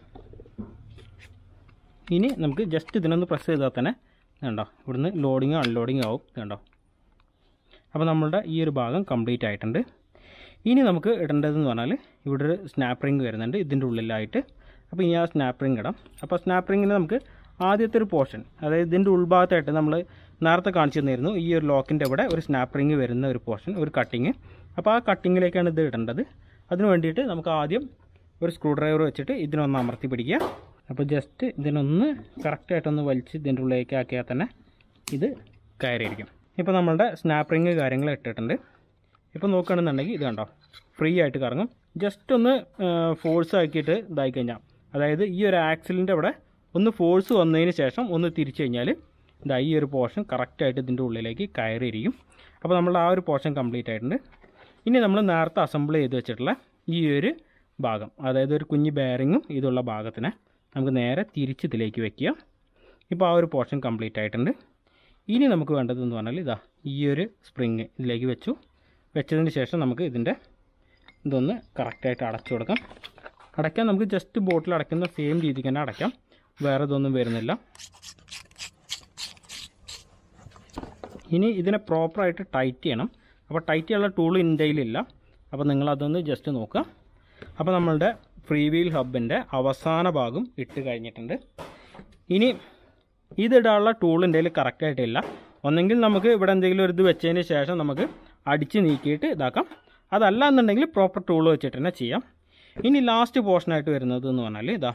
ഇനി നമുക്ക് ജസ്റ്റ് ഇതിനൊന്ന് പ്രസ് ചെയ്താൽ തന്നെ കണ്ടോ ഇവിടുന്ന് ലോഡിങ്ങോ അൺലോഡിങ്ങോ ആവും കണ്ടോ അപ്പോൾ നമ്മളുടെ ഈ ഒരു ഭാഗം കംപ്ലീറ്റ് ആയിട്ടുണ്ട് ഇനി നമുക്ക് ഇടേണ്ടതെന്ന് പറഞ്ഞാൽ ഇവിടെ ഒരു സ്നാപ്പ് റിങ് വരുന്നുണ്ട് ഇതിൻ്റെ ഉള്ളിലായിട്ട് അപ്പോൾ ഇനി ആ സ്നാപ്പ് റിങ് ഇടാം അപ്പോൾ സ്നാപ്പ് റിങ്ങിന് നമുക്ക് ആദ്യത്തെ ഒരു പോർഷൻ അതായത് ഇതിൻ്റെ ഉൾഭാഗത്തായിട്ട് നമ്മൾ നേരത്തെ കാണിച്ചു തന്നിരുന്നു ഈ ഒരു ലോക്കിൻ്റെ ഇവിടെ ഒരു സ്നാപ്പ് റിങ് വരുന്ന ഒരു പോർഷൻ ഒരു കട്ടിങ് അപ്പോൾ ആ കട്ടിങ്ങിലേക്കാണ് ഇത് ഇടേണ്ടത് അതിന് വേണ്ടിയിട്ട് നമുക്ക് ആദ്യം ഒരു സ്ക്രൂ ഡ്രൈവർ വെച്ചിട്ട് ഇതിനൊന്ന് അമർത്തി പിടിക്കുക അപ്പോൾ ജസ്റ്റ് ഇതിനൊന്ന് കറക്റ്റായിട്ടൊന്ന് വലിച്ച് ഇതിൻ്റെ ഉള്ളിലേക്ക് ആക്കിയാൽ തന്നെ ഇത് കയറിയിരിക്കും ഇപ്പോൾ നമ്മളുടെ സ്നാപ്പ് റിങ് കാര്യങ്ങൾ ഇട്ടിട്ടുണ്ട് ഇപ്പോൾ നോക്കുകയാണെന്നുണ്ടെങ്കിൽ ഇത് കണ്ടോ ഫ്രീ ആയിട്ട് കറങ്ങും ജസ്റ്റ് ഒന്ന് ഫോഴ്സ് ആക്കിയിട്ട് ഇതായി കഴിഞ്ഞാൽ അതായത് ഈ ഒരു ആക്സിലിൻ്റെ അവിടെ ഒന്ന് ഫോഴ്സ് വന്നതിന് ശേഷം ഒന്ന് തിരിച്ചു കഴിഞ്ഞാൽ ഇതാ ഈ ഒരു പോർഷൻ കറക്റ്റായിട്ട് ഇതിൻ്റെ ഉള്ളിലേക്ക് കയറിയിരിക്കും അപ്പോൾ നമ്മൾ ആ ഒരു പോർഷൻ കംപ്ലീറ്റ് ആയിട്ടുണ്ട് ഇനി നമ്മൾ നേരത്തെ അസംബിൾ ചെയ്ത് വെച്ചിട്ടുള്ള ഈ ഒരു ഭാഗം അതായത് ഒരു കുഞ്ഞ് ബെയറിങ്ങും ഇതുള്ള ഭാഗത്തിനെ നമുക്ക് നേരെ തിരിച്ച് ഇതിലേക്ക് വെക്കുക ഇപ്പോൾ ആ ഒരു പോർഷൻ കംപ്ലീറ്റ് ആയിട്ടുണ്ട് ഇനി നമുക്ക് വേണ്ടതെന്ന് പറഞ്ഞാൽ ഇതാ ഈ ഒരു സ്പ്രിങ് ഇതിലേക്ക് വെച്ചു വെച്ചതിന് ശേഷം നമുക്ക് ഇതിൻ്റെ ഇതൊന്ന് കറക്റ്റായിട്ട് അടച്ചു കൊടുക്കാം അടയ്ക്കാൻ നമുക്ക് ജസ്റ്റ് ബോട്ടിൽ അടയ്ക്കുന്ന സെയിം രീതിക്ക് തന്നെ അടയ്ക്കാം വേറെ ഇതൊന്നും വരുന്നില്ല ഇനി ഇതിനെ പ്രോപ്പറായിട്ട് ടൈറ്റ് ചെയ്യണം അപ്പോൾ ടൈറ്റ് ചെയ്യാനുള്ള ടൂൾ ഇന്ത്യയിലില്ല അപ്പോൾ നിങ്ങളതൊന്ന് ജസ്റ്റ് നോക്കുക അപ്പോൾ നമ്മളുടെ ഫ്രീ വീൽ ഹബിൻ്റെ അവസാന ഭാഗം ഇട്ട് കഴിഞ്ഞിട്ടുണ്ട് ഇനി ഇതിടാനുള്ള ടൂൾ എൻ്റെ കറക്റ്റായിട്ടില്ല ഒന്നെങ്കിൽ നമുക്ക് ഇവിടെ എന്തെങ്കിലും ഒരു ഇത് വെച്ചതിന് ശേഷം നമുക്ക് അടിച്ച് നീക്കിയിട്ട് ഇതാക്കാം അതല്ല എന്നുണ്ടെങ്കിൽ പ്രോപ്പർ ടൂൾ വെച്ചിട്ട് തന്നെ ചെയ്യാം ഇനി ലാസ്റ്റ് പോർഷനായിട്ട് വരുന്നത് എന്ന് പറഞ്ഞാൽ ഇതാ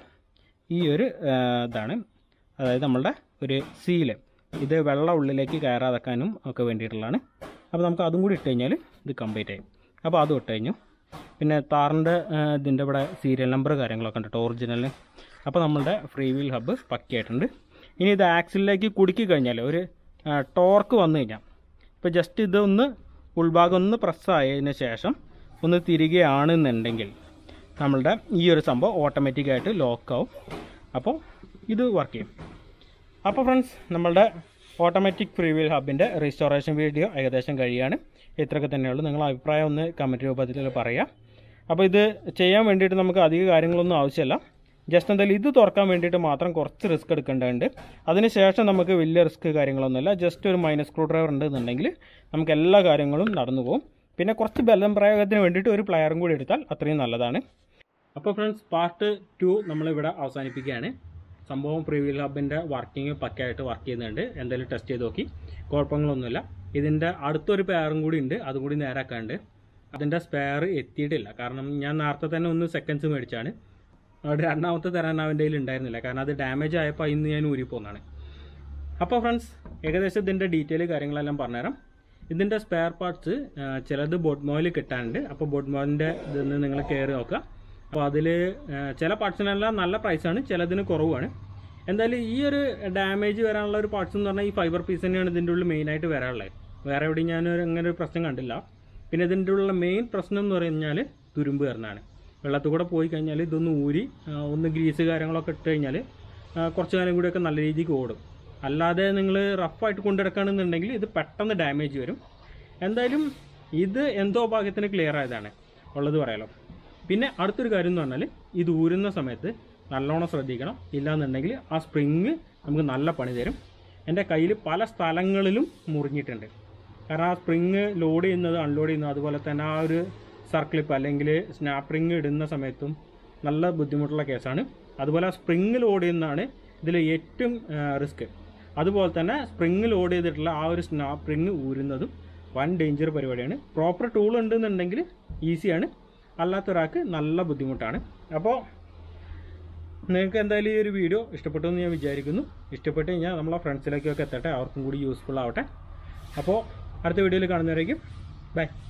ഈ ഒരു ആ, ഇതാണ് അതായത് നമ്മളുടെ ഒരു സീല് ഇത് വെള്ളം ഉള്ളിലേക്ക് കയറാതെക്കാനും ഒക്കെ വേണ്ടിയിട്ടുള്ളതാണ് അപ്പോൾ നമുക്ക് അതും കൂടി ഇട്ട് കഴിഞ്ഞാൽ ഇത് കംപ്ലീറ്റ് ആയി അപ്പോൾ അതും ഇട്ട് കഴിഞ്ഞു പിന്നെ താറിൻ്റെ ഇതിൻ്റെ ഇവിടെ സീരിയൽ നമ്പർ കാര്യങ്ങളൊക്കെ ഉണ്ട് കേട്ടോ ഒറിജിനൽ അപ്പോൾ നമ്മളുടെ ഫ്രീ വീൽ ഹബ്ബ് പക്കയായിട്ടുണ്ട് ഇനി ഇത് ആക്സിലേക്ക് കുടുക്കി കഴിഞ്ഞാൽ ഒരു ടോർക്ക് വന്നു കഴിഞ്ഞാൽ ഇപ്പോൾ ജസ്റ്റ് ഇതൊന്ന് ഉൾഭാഗം ഒന്ന് പ്രസ് ആയതിന് ശേഷം ഒന്ന് തിരികെയാണെന്നുണ്ടെങ്കിൽ നമ്മളുടെ ഈ ഒരു സംഭവം ഓട്ടോമാറ്റിക്കായിട്ട് ലോക്കാവും അപ്പോൾ ഇത് വർക്ക് ചെയ്യും അപ്പോൾ ഫ്രണ്ട്സ് നമ്മളുടെ ഓട്ടോമാറ്റിക് ഫ്രീ വീൽ ഹബിൻ്റെ റീസ്റ്റോറേഷൻ വീഡിയോ ഏകദേശം കഴിയാണ് ഇത്രയൊക്കെ തന്നെയുള്ളൂ നിങ്ങളുടെ അഭിപ്രായം ഒന്ന് കമൻറ്റ് രൂപത്തിൽ പറയുക അപ്പോൾ ഇത് ചെയ്യാൻ വേണ്ടിയിട്ട് നമുക്ക് അധിക കാര്യങ്ങളൊന്നും ആവശ്യമില്ല ജസ്റ്റ് എന്തായാലും ഇത് തുറക്കാൻ വേണ്ടിയിട്ട് മാത്രം കുറച്ച് റിസ്ക് എടുക്കേണ്ടതുണ്ട് അതിനുശേഷം നമുക്ക് വലിയ റിസ്ക് കാര്യങ്ങളൊന്നുമില്ല ജസ്റ്റ് ഒരു മൈനസ് സ്ക്രൂ ഡ്രൈവർ ഉണ്ടെന്നുണ്ടെങ്കിൽ നമുക്ക് എല്ലാ കാര്യങ്ങളും നടന്നു പോകും പിന്നെ കുറച്ച് ബലം പ്രയോഗത്തിന് വേണ്ടിയിട്ട് ഒരു പ്ലെയറും കൂടി എടുത്താൽ അത്രയും നല്ലതാണ് അപ്പോൾ ഫ്രണ്ട്സ് പാർട്ട് ടു നമ്മളിവിടെ അവസാനിപ്പിക്കുകയാണ് സംഭവം ഫ്രീ വീൽ ഹബിൻ്റെ വർക്കിംഗ് പക്കയായിട്ട് വർക്ക് ചെയ്യുന്നുണ്ട് എന്തായാലും ടെസ്റ്റ് ചെയ്ത് നോക്കി കുഴപ്പങ്ങളൊന്നുമില്ല ഇതിൻ്റെ അടുത്തൊരു പെയറും കൂടി ഉണ്ട് അതും കൂടി നേരാക്കാണ്ട് അതിൻ്റെ സ്പെയർ എത്തിയിട്ടില്ല കാരണം ഞാൻ നേരത്തെ തന്നെ ഒന്ന് സെക്കൻഡ്സ് മേടിച്ചാണ് അവിടെ രണ്ടാമത്തെ തരാൻ അവൻ്റെ കയ്യിൽ ഉണ്ടായിരുന്നില്ല കാരണം അത് ഡാമേജ് ആയപ്പോൾ ഇന്ന് ഞാൻ ഊരിപ്പോന്നാണ് അപ്പോൾ ഫ്രണ്ട്സ് ഏകദേശം ഇതിൻ്റെ ഡീറ്റെയിൽ കാര്യങ്ങളെല്ലാം പറഞ്ഞുതരാം ഇതിൻ്റെ സ്പെയർ പാർട്സ് ചിലത് ബോട്ട്മോയിൽ കിട്ടാനുണ്ട് അപ്പോൾ ബോട്ട്മോയിലിൻ്റെ ഇതെന്ന് നിങ്ങൾ കയറി നോക്കുക അപ്പോൾ അതിൽ ചില പാർട്സിനെല്ലാം നല്ല പ്രൈസാണ് ചിലതിന് കുറവാണ് എന്തായാലും ഈ ഒരു ഡാമേജ് വരാനുള്ള ഒരു പാർട്സ് എന്ന് പറഞ്ഞാൽ ഈ ഫൈബർ പീസ് തന്നെയാണ് ഇതിൻ്റെ ഉള്ളിൽ മെയിനായിട്ട് വരാനുള്ളത് വേറെ എവിടെയും ഞാൻ ഒരു അങ്ങനെ ഒരു പ്രശ്നം കണ്ടില്ല പിന്നെ ഇതിൻ്റെ ഉള്ള മെയിൻ പ്രശ്നം എന്ന് പറഞ്ഞാൽ തുരുമ്പ് കയറുന്നതാണ് വെള്ളത്തിൽ കൂടെ പോയി കഴിഞ്ഞാൽ ഇതൊന്ന് ഊരി ആ, ഒന്ന് ഗ്രീസ് കാര്യങ്ങളൊക്കെ ഇട്ട് കഴിഞ്ഞാൽ ആ, കുറച്ച് കാലം കൂടിയൊക്കെ നല്ല രീതിക്ക് ഓടും അല്ലാതെ നിങ്ങൾ റഫായിട്ട് കൊണ്ടെടുക്കുകയാണെന്നുണ്ടെങ്കിൽ ഇത് പെട്ടെന്ന് ഡാമേജ് വരും എന്തായാലും ഇത് എന്തോ ഭാഗ്യത്തിന് ക്ലിയർ ആയതാണ് ഉള്ളത് പറയാലോ പിന്നെ അടുത്തൊരു കാര്യം എന്ന് പറഞ്ഞാൽ ഇത് ഊരുന്ന സമയത്ത് നല്ലോണം ശ്രദ്ധിക്കണം ഇല്ലാന്നുണ്ടെങ്കിൽ ആ സ്പ്രിങ് നമുക്ക് നല്ല പണി തരും എൻ്റെ കയ്യിൽ പല സ്ഥലങ്ങളിലും മുറിഞ്ഞിട്ടുണ്ട് കാരണം ആ സ്പ്രിങ് ലോഡ് ചെയ്യുന്നത് അൺലോഡ് ചെയ്യുന്നത് അതുപോലെ തന്നെ ആ ഒരു സർക്ലിപ്പ് അല്ലെങ്കിൽ സ്നാപ്പ് റിങ് ഇടുന്ന സമയത്തും നല്ല ബുദ്ധിമുട്ടുള്ള കേസാണ് അതുപോലെ ആ സ്പ്രിങ് ലോഡ് ചെയ്യുന്നതാണ് ഇതിൽ ഏറ്റവും റിസ്ക് അതുപോലെ തന്നെ സ്പ്രിങ് ലോഡ് ചെയ്തിട്ടുള്ള ആ ഒരു സ്നാപ്പ് റിങ് ഊരുന്നതും വൻ ഡേഞ്ചർ പരിപാടിയാണ് പ്രോപ്പർ ടൂൾ ഉണ്ടെന്നുണ്ടെങ്കിൽ ഈസിയാണ് അല്ലാത്തൊരാൾക്ക് നല്ല ബുദ്ധിമുട്ടാണ് അപ്പോൾ നിങ്ങൾക്ക് എന്തായാലും ഈ ഒരു വീഡിയോ ഇഷ്ടപ്പെട്ടു എന്ന് ഞാൻ വിചാരിക്കുന്നു ഇഷ്ടപ്പെട്ട് കഴിഞ്ഞാൽ നമ്മളെ ഫ്രണ്ട്സിലേക്കൊക്കെ എത്തട്ടെ അവർക്കും കൂടി യൂസ്ഫുൾ ആവട്ടെ അപ്പോൾ അടുത്ത വീഡിയോയിൽ കാണുന്നവരേക്കും ബൈ